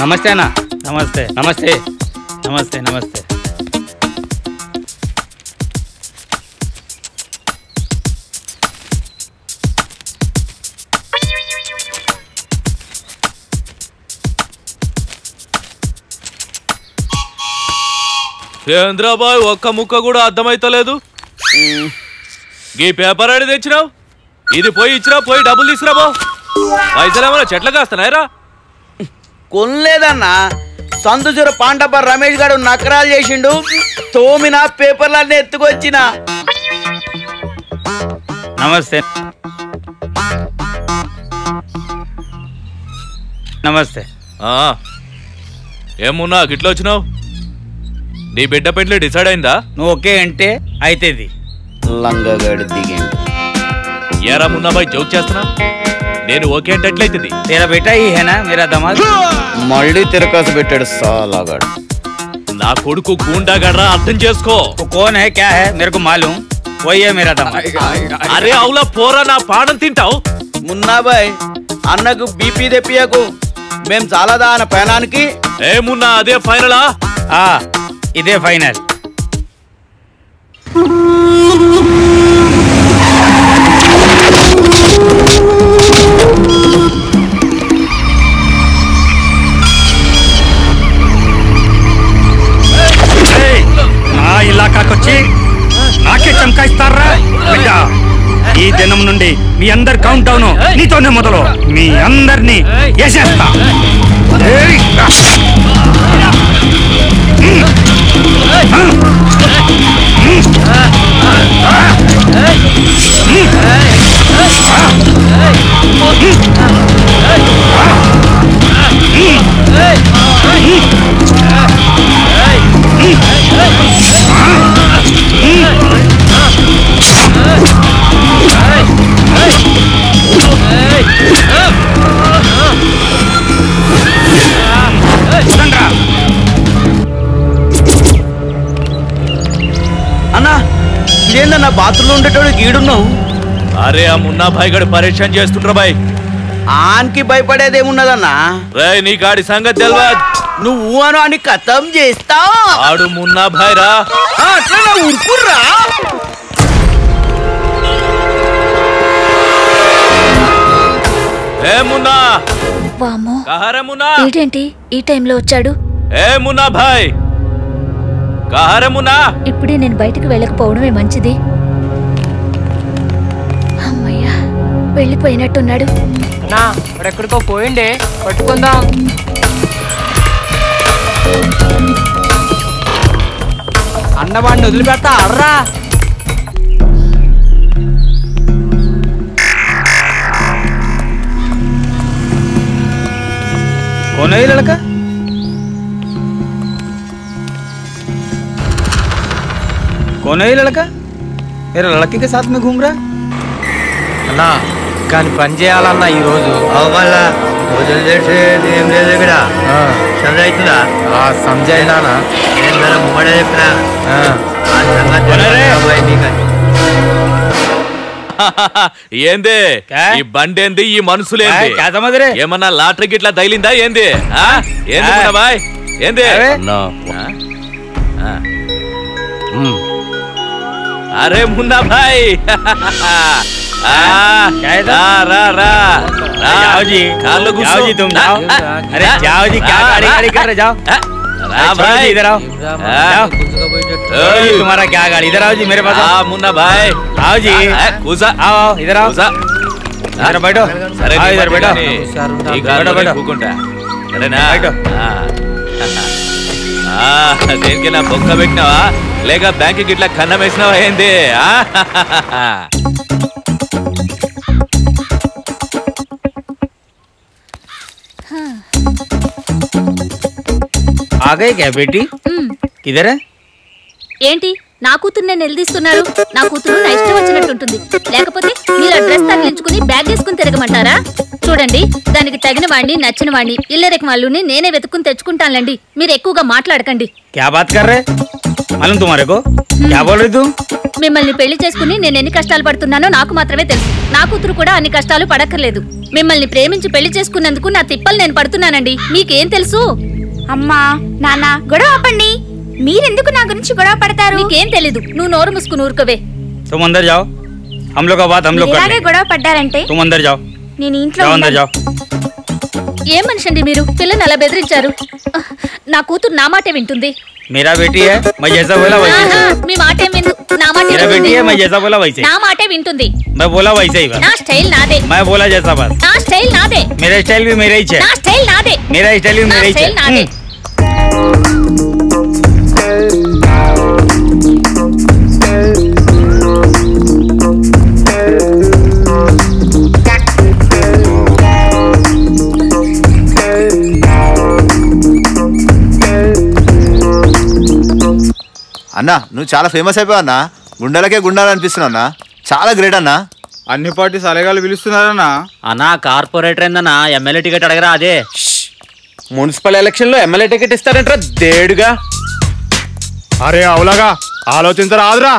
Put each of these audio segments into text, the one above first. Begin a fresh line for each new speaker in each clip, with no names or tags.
నమస్తే అన్న నమస్తే నమస్తే నమస్తే నమస్తే
చంద్రబాయ్ ఒక్క ముక్క కూడా అర్థమైతలేదు ఈ పేపర్ ఆడి తెచ్చినావు ఇది పోయి ఇచ్చినా పోయి డబ్బులు తీసుకురా బో పైసలు ఏమైనా చెట్ల కాస్తున్నాయిరా
కొనలేదన్నా సందుజుర పాండప రమేష్ గారు నకరాలు చేసిండు తోమిన పేపర్లన్నీ ఎత్తుకొచ్చిన
నమస్తే నమస్తే
ఆ, ఏమున్నా గిట్ల వచ్చినావు నీ బిడ్డ పెండ్లి డిసైడ్ అయిందా
నువ్వు ఓకే అంటే అయితేది
లంగగాడు దిగిండు
ఏరా మున్నాబాయ్ జోక్ చేస్తున్నా నేను ఓకే అంటే ఎట్లయితుంది
तेरा बेटा ही है ना मेरा दामाद
మళ్ళీ తిరకాసు పెట్టాడు సాలాగాడు
నా కొడుకు గూండాగడ్రా అర్థం చేసుకో
वो कौन है क्या है मेरे को मालूम वही है मेरा दामाद
అరే అవులా పోరా నా పానం తింటావు
మున్నాబాయ్ అన్నకు బీపీ తెప్పియకు మేం చాలదా అన్న పయనానికి
ఏ మున్నా అదే ఫైనలా
ఆ ఇదే ఫైనల్
నా ఇలాకాకొచ్చి నాకే చమకాయిస్తారా బిడ్డ ఈ దినం నుండి మీ అందరి కౌంట్ డౌన్ నీతోనే మొదలు మీ అందరినీ వేసేస్తా ఏయ్! వదండ్రా.
అన్నా ఇదేందన్నా బాత్రూంలో ఉండేటోడు గీడున్నావు
అరే ఆ మున్నా భాయ్ గడు పరేషాన్ చేస్తుండ్రా బాయ్
ఆన్కి భయపడేదేమున్నదన్నా
రే నీ గాడి సంగతి తెలియదు
నువ్వు అను అని కథం చేస్తావు
ఆడు మున్నా భాయ్ రా
అట్లా ఉరుకుర్రా
ఏ మున్నా
వామ్మో
కహారే మున్నా
ఏంటేంటి ఈ టైంలో వచ్చాడు
ఏ మున్నా భాయ్ కహారే మున్నా
ఇప్పుడే నేను బయటకు వెళ్ళకపోవడమే మంచిది అమ్మయ్యా వెళ్ళిపోయినట్టున్నాడు
అన్నా ఎక్కడికో పోయిండే పట్టుకుందాం అన్నవాడిని వదిలిపెడతా అర్రా
कौन है ये लड़का कौन है ये लड़का मेरा लड़के के साथ में घूम रहा है
అన్నా కానీ పని చేయాలన్నా ఈరోజు
మళ్ళా వదిలిదేసేది ఏం లేదు ఇక్కడ చంద్ర అవుతుందా
సంజయ్నానా
నేను మనం ఉమ్మడే చెప్పినా ఆ సంగతి
కొనరే.
అబ్బాయి నీకని.
ఏంది
కా?
ఈ బండేంది ఈ మనుషులేంది
क्या समझ रहे
ఏమన్నా లాటరీ గిట్లా తగిలిందా ఏంది ఆ? ఏంది
ఆ.
మున్నా భాయ్ ఏంది
అరే.
ఆ? ఆ. అరే మున్నా భాయ్ ఆ,
क्या है
రా రా రా రా.
जाओ जी
కాళ్ళు కూర్చో.
जाओ जी तुम
రా,
जाओ
ఆ,
अरे
రా,
जाओ जी क्या
రా,
गाड़ी
రా,
गाड़ी कर रहे जाओ
ఆ, రా
अरे छोड़ो
भाई
जी, इधर आओ
ఆ.
जाओ छोड़ो जी
ओए।
तुम्हारा क्या गाड़ी इधर आओ जी मेरे पास
ఆ,
आओ
మున్నా భాయ్
आओ जी
ఆ, కూసా
आओ आओ इधर आओ
కూసా
इधर बैठो
సరే
आओ
నీ
इधर
పని
बैठो
కానీ ఈ
बैठो,
గాడిలో
बैठो।
నేను కూకుంటా సరేనా
बैठो।
ఆ. ఆ, దేనికైనా బొక్క పెట్టినావా లేక బ్యాంక్ ఇట్లా కన్నం వేసినావా ఏంది ఆ?
आ गए क्या बेटी
ఉమ్,
किधर है
ఏంటి నా కూతురు నేను నిలదీస్తున్నారు నా కూతురు నా ఇష్టం వచ్చినట్టుంటుంది లేకపోతే మీరు ఆ డ్రెస్ తగిలించుకుని బ్యాగ్ వేసుకుని తిరగమంటారా చూడండి దానికి తగిన వాడిని నచ్చిన వాడిని ఇల్లరెక్ వాళ్ళని నేనే వెతుక్కుని తెచ్చుకుంటానులేండి మీరు ఎక్కువగా మాట్లాడకండి
क्या बात कर रहे मालूम तुम्हारे को क्या बोल रही तू
మిమ్మల్ని పెళ్లి చేసుకుని నేను ఎన్ని కష్టాలు పడుతున్నానో నాకు మాత్రమే తెలుసు నా కూతురు కూడా అన్ని కష్టాలు పడక్కర్లేదు మిమ్మల్ని ప్రేమించి పెళ్లి చేసుకున్నందుకు నా తిప్పలు నేను పడుతున్నానండి మీకేం తెలుసు
అమ్మా నాన్న గొడవ ఆపండి మీరెందుకు నా గురించి గొడవ పడతారు
నీకేం తెలీదు నువ్వు నోరు మూసుకుని ఊరుకోవే
तुम अंदर जाओ हम लोग का बात हम लोग कर
ఇలాగే
लेंगे
గొడవ పడ్డారంటే
तुम अंदर जाओ
నేను ఇంట్లో
जाओ अंदर
ఉండను.
जाओ
ఏం మనిషండి మీరు పిల్లని అలా బెదిరించారు నా కూతురు నా మాటే వింటుంది
मेरा बेटी है मैं जैसा बोला वैसे
ఆహా, మీ మాటే విందు నా మాట
मेरा बेटी है मैं जैसा बोला वैसे
నా మాటే వింటుంది
मैं बोला वैसे ही बस
నా స్టైల్ నాదే
मैं बोला जैसा बस
నా స్టైల్ నాదే
मेरा स्टाइल भी मेरा ही है
నా స్టైల్ నాదే
मेरा स्टाइल भी
నా
मेरा ही
స్టైల్ నాదే
है
అన్న నువ్వు చాలా ఫేమస్ అయిపోయావు అన్న గుండెలకే గుండాలు అనిపిస్తున్నావు అన్న చాలా గ్రేట్ అన్న
అన్ని పార్టీ సలగాలు పిలుస్తున్నారన్నా
అన్నా కార్పొరేటర్ ఏందన్నా ఎమ్మెల్యే టికెట్ అడగరా అదే
మున్సిపల్ ఎలక్షన్ లో ఎమ్మెల్యే టికెట్ ఇస్తారంటారా దేడుగా
అరే అవులాగా ఆలోచించరాదురా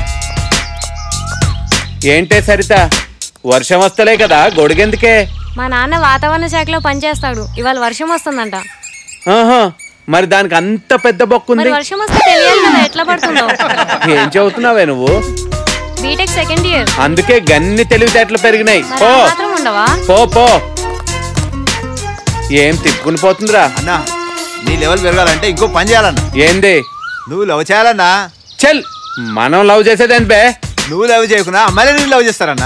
ఏంటే సరిత వర్షం వస్తలే కదా గొడుగెందుకే
మా నాన్న వాతావరణ శాఖలో పనిచేస్తాడు ఇవాళ వర్షం వస్తుందంట
ఆహా మరి దానికి అంత పెద్ద బొక్కుంది
మరి వర్షం వస్తే తెలియాలి కదా ఎట్లా పడుతుందో
ఏం చదువుతున్నావే నువ్వు
బీటెక్ సెకండ్ ఇయర్
అందుకే గన్ని తెలివితేటలు పెరిగినాయి
మరి
పో
ఆ మాత్రం ఉండవా
పో పో ఏం తిప్పుకుని పోతుందిరా
అన్న నీ లెవెల్ పెరగాలంటే ఇంకో పని చేయాలన్న
ఏంది
నువ్వు లవ్ చేయాలన్నా
చల్ మనం లవ్ చేసేదేంటి బే
నువ్వు లవ్ చేయకున్నా అమ్మాయిలే నేను లవ్ చేస్తారన్నా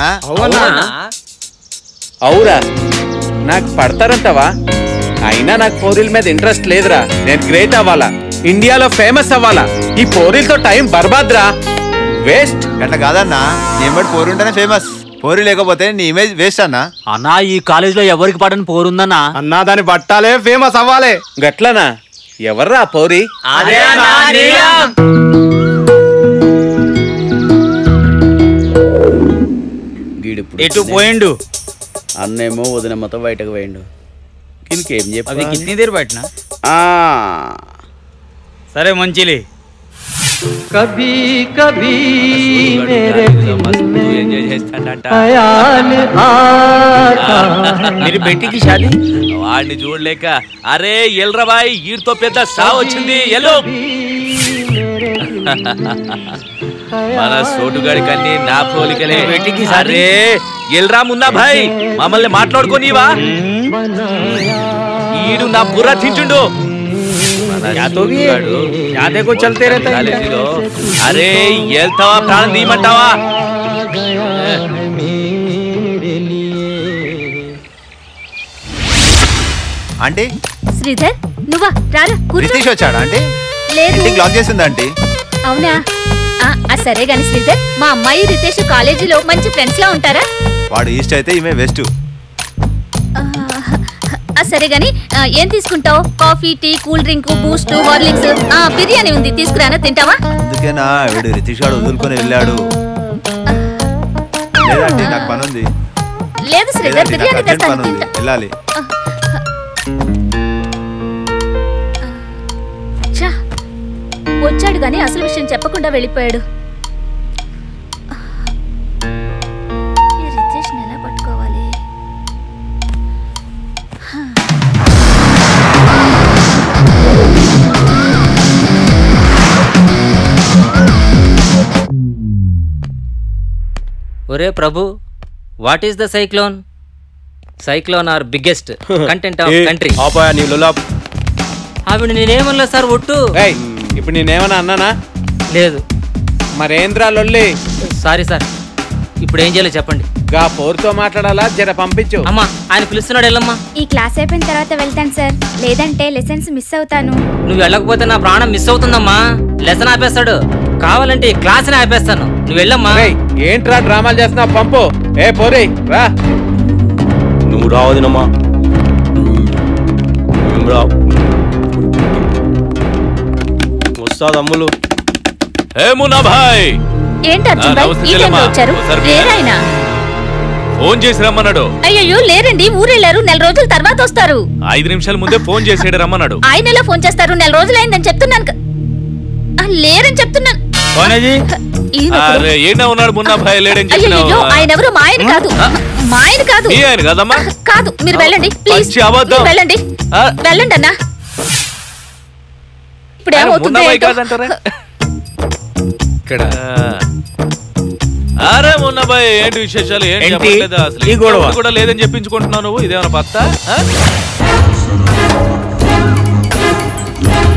అవురా నాకు పడతారంటావా అయినా నాకు పోరీల మీద ఇంట్రెస్ట్ లేదురా నేను గ్రేట్ అవ్వాలా ఇండియాలో ఫేమస్ అవ్వాలా ఈ పోరీలతో టైం బర్బాద్రా వేస్ట్
గట్ల కాదన్నా నీ బట్టి పోరు ఉంటేనే ఫేమస్ పోరి లేకపోతే నీ ఇమేజ్ వేస్ట్ అన్నా
అన్నా ఈ కాలేజ్ లో ఎవరికి పడని పోరుందన్నా
అన్నా దాన్ని పట్టాలే ఫేమస్ అవ్వాలి
గట్లనా ఎవర్రా ఆ పోరి
గీడిప్పుడు
ఎటు పోయిండు
అన్నేమో వదినమ్మతో బయటకు పోయిండు ఇంకేం
అవి
చెప్పి
కిतनी देर बैठना
ఆ
సరే మంచిలే
ఎంజాయ్ చేస్తాడంట
मेरी बेटी की शादी
వాడిని చూడలేక అరే ఎల్రా బాయ్ ఈడితో పెద్ద సా వచ్చింది ఎల్లు మన సోటుగాడి కన్ని నా పోలికలే
బయటికి
అరే ఎల్రా మున్నా భాయ్ మమ్మల్ని మాట్లాడుకోనివా ఈడు నా బుర్ర తింటుండు మన
యా తో భీ
సోటుగాడు
యా దేఖో చల్తే रहता है
కాలేజీలో అరే వెళ్తావా ప్రాణం తీయమంటావా
ఆంటీ
శ్రీధర్ నువ్వా రారా కూర్చో
రితీష్ వచ్చాడా ఆంటీ
లేదు
ఇంటికి లాక్ చేసిందా ఆంటీ
అవునా ఆ, ఆ సరే గాని శ్రీధర్ మా అమ్మాయి రితేష్ కాలేజీలో మంచి ఫ్రెండ్స్ లా ఉంటారా
వాడు ఈస్ట్ అయితే ఈమె వెస్ట్
ఆ, ఆ సరే గాని ఆ, ఏం తీసుకుంటావు coffee tea cool drink Boost Horlicks ఆ బిర్యానీ ఉంది తీసుకురానా తింటావా
అందుకేనా వీడు రితీష్ గాడు వదులుకొని వెళ్ళాడు లేదంటే నాకు పని ఉంది
లేదు శ్రీధర్
లేదంటే నాకు
బిర్యానీ
అర్జెంట్
తెస్తాను
పని ఉంది
తింటా
వెళ్ళాలి
ఛా, వచ్చాడు గాని అసలు విషయం చెప్పకుండా వెళ్ళిపోయాడు ఈ రితేష్ని ఎలా పట్టుకోవాలి
ఒరే Prabhu what is the cyclone cyclone are biggest content of country
ఆపాయా నీ లులాప్
ఆవిడ నేనేమన్నా సార్ ఒట్టు
ఏయ్ ఇప్పుడు నేనేమన్నా అన్నానా
లేదు
మరేంద్రా లొల్లి
సారీ సార్ ఇప్పుడు ఏం చేయాలో చెప్పండి
గా పోరుతో మాట్లాడాలా జర పంపించు
అమ్మా ఆయన పిలుస్తున్నాడు వెళ్ళమ్మా
ఈ క్లాస్ అయిపోయిన తర్వాత వెళ్తాను సార్ లేదంటే లెసన్స్ మిస్ అవుతాను
నువ్వు వెళ్ళకపోతే నా ప్రాణం మిస్ అవుతుందమ్మా లెసన్ ఆపేస్తాడు కావాలంటే ఈ క్లాస్ని ఆపేస్తాను నువ్వు వెళ్ళమ్మా
రేయ్, ఏంట్రా డ్రామాలు చేస్తున్నావు పంపు ఏ పోరి రా
నువ్వు రావదినమ్మా రావు వస్తాది అమ్ములు
ఏ మున్నా భాయ్
ఏంటి అర్జున్
ఆ,
భాయ్
నమస్తే
ఈ టైంలో
చెల్లెమ్మా.
వచ్చారు
ఒకసారి
లేరాయన
ఫోన్ చేసి రమ్మన్నాడు
అయ్యయ్యో లేరండి ఊరెళ్ళారు నెల రోజుల తర్వాత వస్తారు
ఐదు నిమిషాల ముందే ఫోన్ చేసేడు రమ్మన్నాడు
ఆయన ఎలా ఫోన్ చేస్తారు నెల రోజులైందని చెప్తున్నాను క- ఆ, లేరని చెప్తున్నాను
కోనేజీ
ఈయన ఒకడు.
అరే ఏంటో ఉన్నాడు మున్నా భయ లేడని
అయ్యయ్యో
చెప్పినావు
ఆయన ఎవరు మా ఆయన కాదు మా ఆయన కాదు
మీ ఆయన కదమ్మా
కాదు మీరు వెళ్ళండి ప్లీజ్
పచ్చి అబద్ధం.
మీరు వెళ్ళండి
ఆ?
వెళ్ళండి అన్నా ఇప్పుడు
ఆయన
ఏమవుతుందో
మున్నా భయ
ఏంటో.
కాదంటారా ఇక్కడ అరే మున్నా భయ్ ఏంటి విశేషాలు ఏంటి
ఏంటి?
చెప్పట్లేదా అసలు
ఈ గొడవ?
ఇంట్లో కూడా లేదని చెప్పించుకుంటున్నావు నువ్వు ఇదేమైనా పత్తా ఆ?